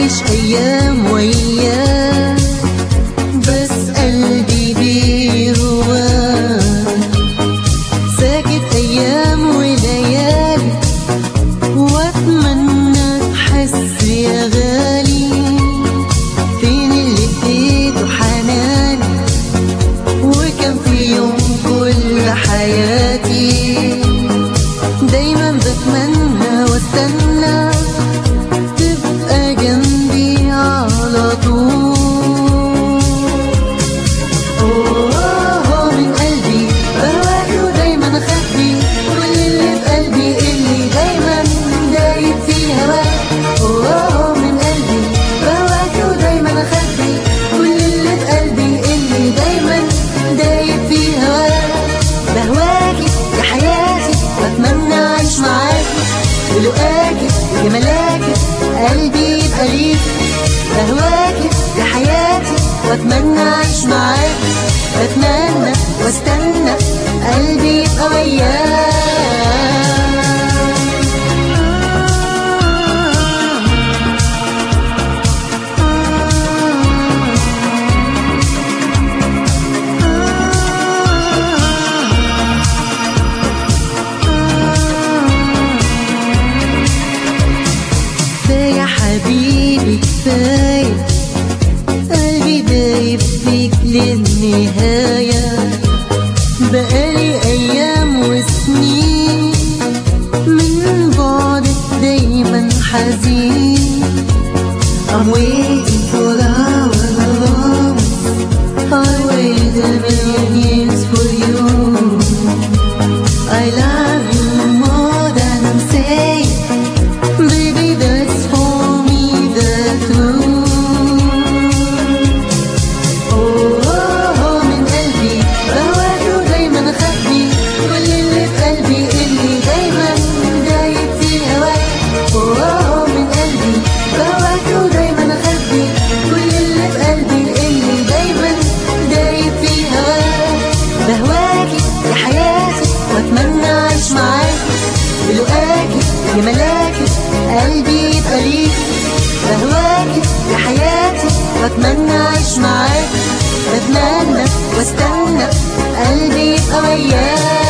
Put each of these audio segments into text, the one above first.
عايش أيام وياه بس قلبي بيه هواه ساكت أيام وليالي وأتمنى تحس يا غالي فين اللي اديته حناني وكان في يوم كل حياتي دايما بتمنى واستنى تبقى جنبي على طول أوه من قلبي بهواك ودايما اخبي كل اللي في قلبي اللي دايما دايب في هواك أوه من قلبي بهواك ودايما اخبي كل اللي في قلبي اللي دايما دايب في هواك بهواكي يا حياتي بتمنى اعيش معاكي بلقاكي جمالاكي قلبي يبقى ليكي بهواكي يا حياتي واتمنى اعيش معاكي بتمنى واستنى قلبي يبقى كفاية يا حبيبي كفاية قلبي دايب فيك للنهاية بقالي أيام وسنين من بعدك دايما حزين I'm waiting for the hour of love I wait a million years for you I love you more than I'm saying Baby, that's for me the truth. Oh, oh, oh, من قلبي بهواك ودايما اخبي كل اللي في قلبي اللي دايما دايب في هواك. Oh, oh, oh, من قلبي بهواك ودايما اخبي كل اللي في قلبي اللي دايما دايب في هواك. بهواكي يا حياتي واتمنى اعيش معاكي بلقاكي جمالاكي قلبي يبقى ليكي بهواكي يا حياتي واتمنى اعيش معاكي بتمنى واستنى قلبي يبقى وياك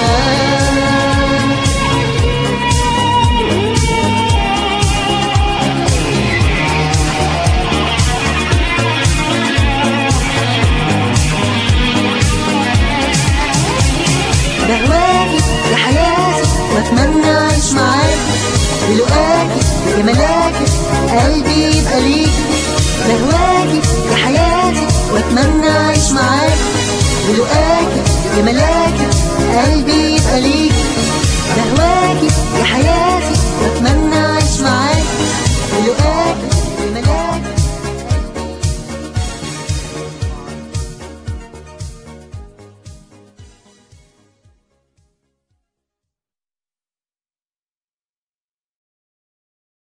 بهواكي يا حياتي واتمنى اعيش معاكي بلقاكي جمالاكي قلبي يبقى ليكي بهواكي يا حياتي واتمنى اعيش معاكي بلقاكي جمالاكي قلبي يبقى ليكي بهواكي يا حياتي